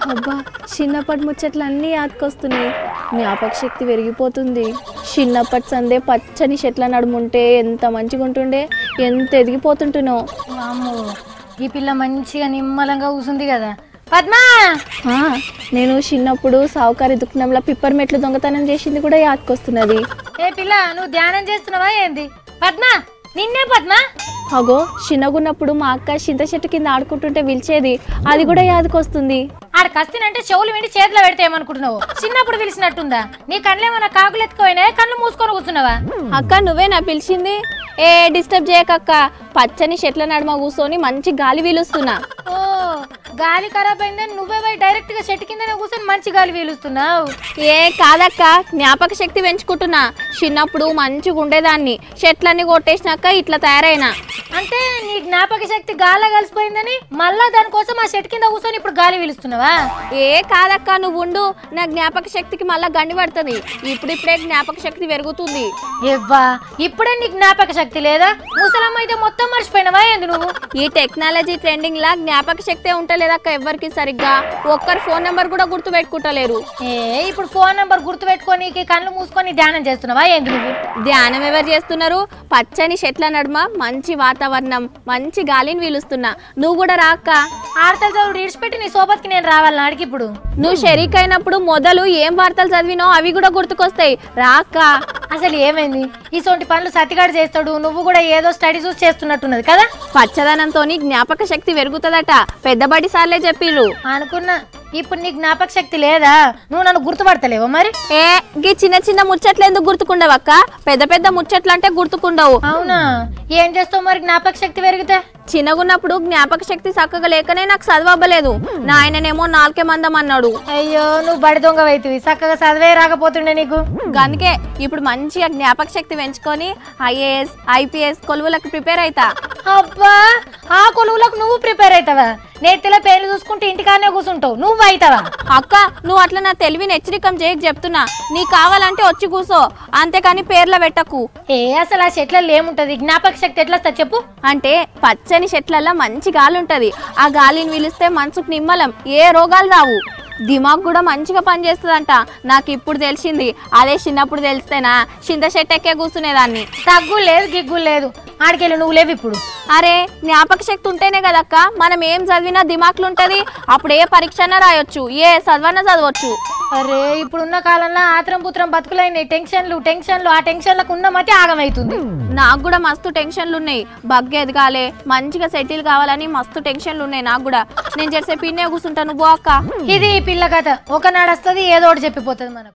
అబ్బా చిన్నప్పటి ముచ్చట్లు అన్నీ యాదకొస్తున్నాయి జ్ఞాపక శక్తి పెరిగిపోతుంది చిన్నప్పటి సందే పచ్చని చెట్ల నడుముంటే ఎంత మంచిగా ఉంటుండే ఎంత ఎదిగిపోతుంటునో వామ్మో ఈ పిల్ల మంచిగా నిమ్మలంగా కూసుంది కదా పద్మా ఆ, నేను చిన్నప్పుడు సావుకారి దుఃఖంలో పిప్పర్ మెట్లు దొంగతనం చేసింది కూడా యాదకొస్తున్నది ఏ పిల్ల నువ్వు ధ్యానం చేస్తున్నావా ఏంది పద్మా నిన్నే పద్మా అగో చిన్నగున్నప్పుడు మా అక్క చింత చెట్టు కింద ఆడుకుంటుంటే పిలిచేది అది కూడా యాదకొస్తుంది ఆడ కస్తినంటే చెవులు విండి చేతిలో పెడితే ఏమనుకుంటున్నావు చిన్నప్పుడు పిలిచినట్టుందా నీ కళ్ళేమన్నా కాకులు ఎత్తుకోయినా కళ్ళు మూసుకొని కూర్చున్నావా అక్క నువ్వే నా పిలిచింది ఏ డిస్టర్బ్ చేయకక్క పచ్చని చెట్ల నడుమ కూర్చొని మంచి గాలి వీలుస్తున్నా ఓ గాలి ఖరాబ్ అయిందని నువ్వే పోయి డైరెక్ట్ గా చెట్టు కిందనే కూర్చొని మంచి గాలి పీలుస్తున్నావు ఏ కాదక్క జ్ఞాపక శక్తి పెంచుకుంటున్నా చిన్నప్పుడు మంచిగా ఉండేదాన్ని చెట్లన్నీ కొట్టేసినాక ఇట్లా తయారైనా అంటే నీ జ్ఞాపక శక్తి గాల్లో కలిసిపోయిందని మళ్ళా దానికోసం ఆ చెట్టు కింద కూర్చొని ఇప్పుడు గాలి పీలుస్తున్నావా ఏ కాదక్క నువ్వు ఉండు నా జ్ఞాపక శక్తికి మళ్ళా గండి పడుతుంది ఇప్పుడిప్పుడే జ్ఞాపక శక్తి పెరుగుతుంది ఎవ్వా ఇప్పుడే నీ జ్ఞాపక శక్తి లేదా ముసలమ్మ అయితే మొత్తం మర్చిపోయినవా ఏంది నువ్వు ఈ టెక్నాలజీ ట్రెండింగ్ లా జ్ఞాపక శక్తి ఉంటలేదక్క ఎవ్వరికి సరిగ్గా ఒక్కరి ఫోన్ నెంబర్ కూడా గుర్తు పెట్టుకుంటలేరు ఏ ఇప్పుడు ఫోన్ నంబర్ గుర్తు పెట్టుకొని కళ్ళు మూసుకొని ధ్యానం చేస్తున్నావా ఏంది నువ్వు ధ్యానం ఎవరు చేస్తున్నారు పచ్చని చెట్ల నడుమ మంచి వాతావరణం మంచి గాలిని వీలుస్తున్నా నువ్వు కూడా రాక్క ఆడతలు చదువు ఇడిచిపెట్టి నీ సోబత్కి నేను రావాలని అడిగి ఇప్పుడు నువ్వు షరీక్ అయినప్పుడు మొదలు ఏం వార్తలు చదివినో అవి కూడా గుర్తుకొస్తాయి రాక్క అసలు ఏమైంది ఈ సొంటి పనులు సతిగాడు చేస్తాడు నువ్వు కూడా ఏదో స్టడీ చూసి చేస్తున్నట్టున్నది కదా పచ్చదనంతో జ్ఞాపక శక్తి పెరుగుతుందట పెద్దబడి సార్లే చెప్పిర్రు అనుకున్నా ఇప్పుడు నీ జ్ఞాపక శక్తి లేదా నువ్వు నన్ను గుర్తుపడతలేవా మరి ఏ గీ చిన్న చిన్న ముచ్చట్లు ఎందుకు గుర్తుకుండవక్క పెద్ద పెద్ద ముచ్చట్లు అంటే గుర్తుకుండవు అవునా ఏం చేస్తావు మరి జ్ఞాపక శక్తి పెరిగితే చిన్నగున్నప్పుడు జ్ఞాపక శక్తి చక్కగా లేకనే నాకు చదవబ్బలేదు నా ఆయననేమో నాలుకే మందం అన్నాడు అయ్యో నువ్వు బడి దొంగ అవుతుంది చక్కగా చదివే రాకపోతుండే నీకు అందుకే ఇప్పుడు మంచిగా జ్ఞాపక శక్తి పెంచుకొని ఐఏఎస్ ఐపీఎస్ కొలువులకు ప్రిపేర్ అవుతా అబ్బా ఆ కొలువులకు నువ్వు ప్రిపేర్ అవుతావా నేతిలో పేర్లు చూసుకుంటే ఇంటికానే కూర్చుంటావు నువ్వు అవుతావా అక్క నువ్వు అట్లా నా తెలివిని హెచ్చరికం చేయక చెప్తున్నా నీకు కావాలంటే వచ్చి కూసో అంతేకాని పేర్ల పెట్టకు ఏ అసలు ఆ చెట్లలో ఏముంటది జ్ఞాపక శక్తి ఎట్లా వస్తా చెప్పు అంటే పచ్చని చెట్లల్లో మంచి గాలి ఉంటది ఆ గాలిని పీలిస్తే మనసుకు నిమ్మలం ఏ రోగాలు రావు దిమాగ్ కూడా మంచిగా పనిచేస్తుందంట నాకు ఇప్పుడు తెలిసింది అదే చిన్నప్పుడు తెలిస్తేనా చింత చెట్టు ఎక్కే కూర్చునేదాన్ని తగ్గు లేదు గిగ్గు లేదు ఆడికెళ్ళి నువ్వు లేవు ఇప్పుడు అరే జ్ఞాపక శక్తి ఉంటేనే కదక్క మనం ఏం చదివినా దిమాక్లు ఉంటది అప్పుడు ఏ పరీక్షన రాయొచ్చు ఏ చదవన్నా చదవచ్చు అరే ఇప్పుడున్న కాలంలో ఆత్రం పుత్రం బతుకులైన టెన్షన్లు టెన్షన్లు ఆ టెన్షన్లకు ఉన్న మతి ఆగమవుతుంది నాకు కూడా మస్తు టెన్షన్లు ఉన్నాయి బగ్గ ఎదగాలి మంచిగా సెటిల్ కావాలని మస్తు టెన్షన్లు ఉన్నాయి నాకు కూడా నేను చేసే పిన్నే కూర్చుంటాను బో అక్క ఇది ఈ పిల్ల కథ ఒకనాడు వస్తుంది ఏదో ఒకటి చెప్పిపోతుంది మనకు